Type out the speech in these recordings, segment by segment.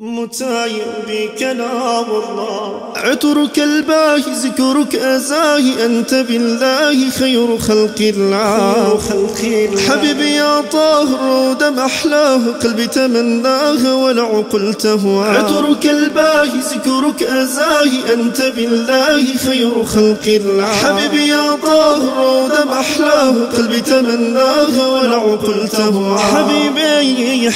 متايم بك لا والله عطرك الباهي ذكرك أزاهي أنت بالله خير خلق الله خلق الله حبيبي يا طاهر دم أحلاه قلبي تمناه ولا عقلته عطرك الباهي ذكرك أزاهي أنت بالله خير خلق الله حبيبي يا طاهر دم أحلاه قلبي تمناه ولا عقلته حبيبي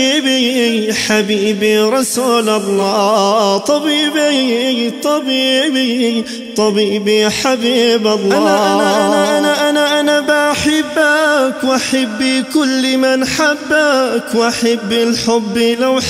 حبيبي حبيبي رسول الله طبيبي طبيبي طبيبي حبيب الله أنا أنا أنا أنا أنا بحبك وأحب كل من حبك وأحب الحب لو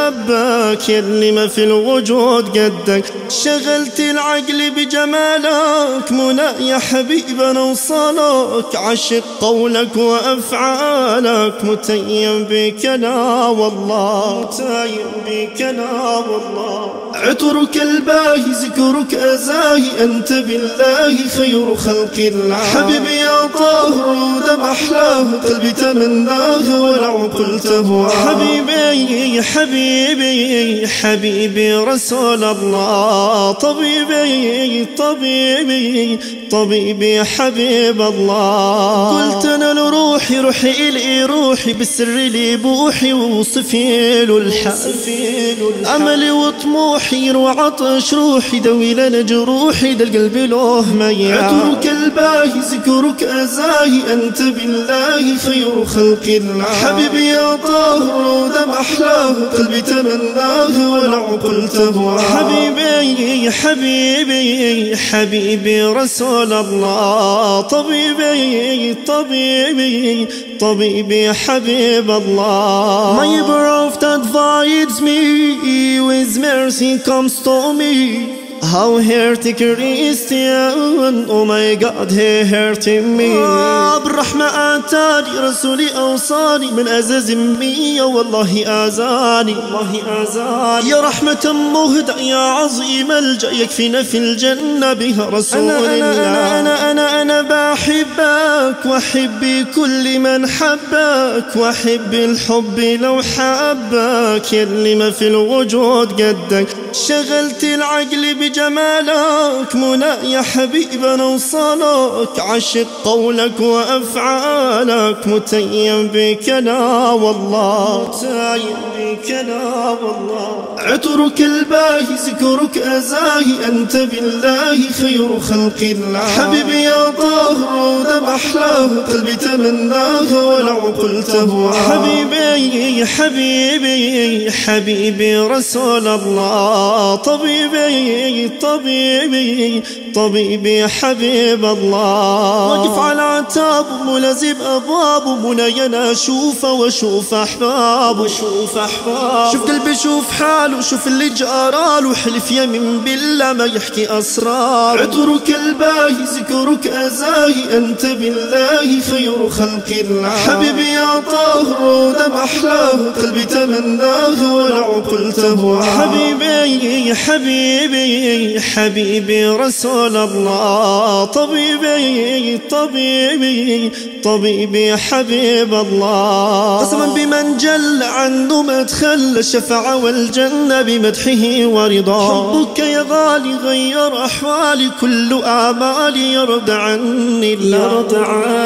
حبك يلي ما في الوجود قدك شغلت العقل بجمالك منى يا حبيب نوصلك عشق قولك وأفعالك متيم بك لا والله متيم بك لا والله عطرك الباهي ذكرك أزاهي أنت بالله خير خلق الله حبيبي يا طاهر دم أحلاه قلبي تمناه ولو قلته حبيبي حبيبي حبيبي رسول الله طبيبي طبيبي طبيبي حبيب الله قلت انا لروحي روحي الي روحي بالسر لي بوحي ووصفي له الحال املي وطموحي وعطش روحي دوي لنا جروحي ده القلب له ميال عطرك الباهي ذكرك ازاهي انت بالله خير خلق الله حبيبي يا طاهر دم احلاه قلبي تمناه ولو قلته حبيبي حبيبي حبيبي رسول الله طبيبي طبيبي طبيبي حبيب الله My prophet advised me with mercy comes to me How hurt Christian Oh my God he hurting me آه بالرحمة آتاني رسولي أوصاني من أزاز مية والله آزاني والله آزاني يا رحمة مهدى يا عظيم الجأ يكفينا في الجنة بها رسول أنا الله أنا أنا أنا أنا بحبك وأحب كل من حبك وأحب الحب لو حبك يلي ما في الوجود قدك شغلت العقل بجمالك منى يا حبيب نوصلك عشق قولك وأفعالك متيم بك لا والله متيم بك لا والله عطرك الباهي ذكرك أزاهي أنت بالله خير خلق الله حبيبي يا طاهر دم أحلاه قلبي تمناه ولو قلته حبيبي حبيبي حبيبي رسول الله طبيبي طبيبي طبيبي حبيب الله وقف على عتاب ملازم أبواب منايا أشوف وأشوف أحباب وأشوف أحباب شوف قلبي شوف حاله شوف اللي جراله حلف يمين بالله ما يحكي أسرار عطرك الباهي ذكرك أزاهي أنت بالله خير خلق الله حبيبي يا طاهر دم أحلاه قلبي تمناه ولو قلته حبيبي حبيبي حبيبي رسول الله طبيبي طبيبي طبيبي حبيب الله قسما بمن جل عنه ما تخلى الشفاعة والجنة بمدحه ورضاه حبك يا غالي غير أحوالي كل أعمالي يرضى عني الله يرضى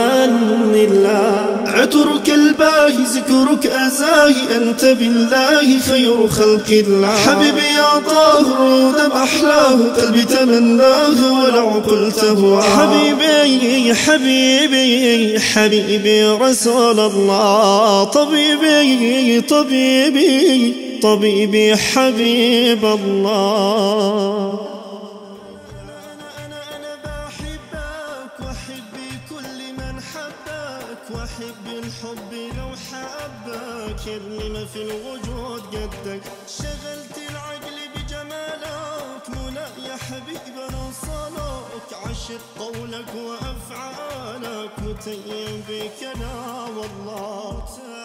عني الله عطرك الباهي ذكرك أزاهي أنت بالله خير خلق الله حبيبي يا طاهر دم أحلاه قلبي تمناه ولو قلته حبيبي حبيبي حبيبي رسول الله طبيبي طبيبي طبيبي حبيب الله واحب الحب لو حبك يلي ما في الوجود قدك شغلت العقل بجمالك منى يا حبيب نوصلك عشق قولك وافعالك متيم بك لا والله